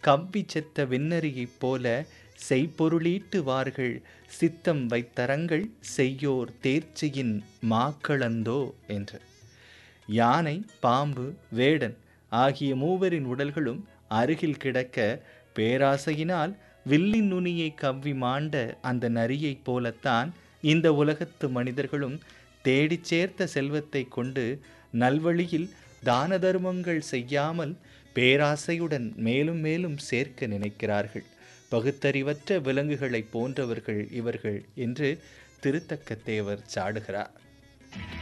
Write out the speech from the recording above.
கவ்வி செத்த விண்ணறியைப் போல செய்பொருளீட்டுவார்கள் சித்தம் வைத்தரங்கள் செய்யோர் தேர்ச்சியின் மாக்களந்தோ என்று யானை பாம்பு வேடன் ஆகிய மூவரின் உடல்களும் அருகில் கிடக்க பேராசையினால் வில்லின் நுனியை கவ்வி மாண்ட அந்த நரியைப் போலத்தான் இந்த உலகத்து மனிதர்களும் தேடிச் சேர்த்த செல்வத்தை கொண்டு நல்வழியில் தான தர்மங்கள் செய்யாமல் பேராசையுடன் மேலும் மேலும் சேர்க்க நினைக்கிறார்கள் பகுத்தறிவற்ற விலங்குகளைப் போன்றவர்கள் இவர்கள் என்று திருத்தக்கத்தேவர் சாடுகிறார்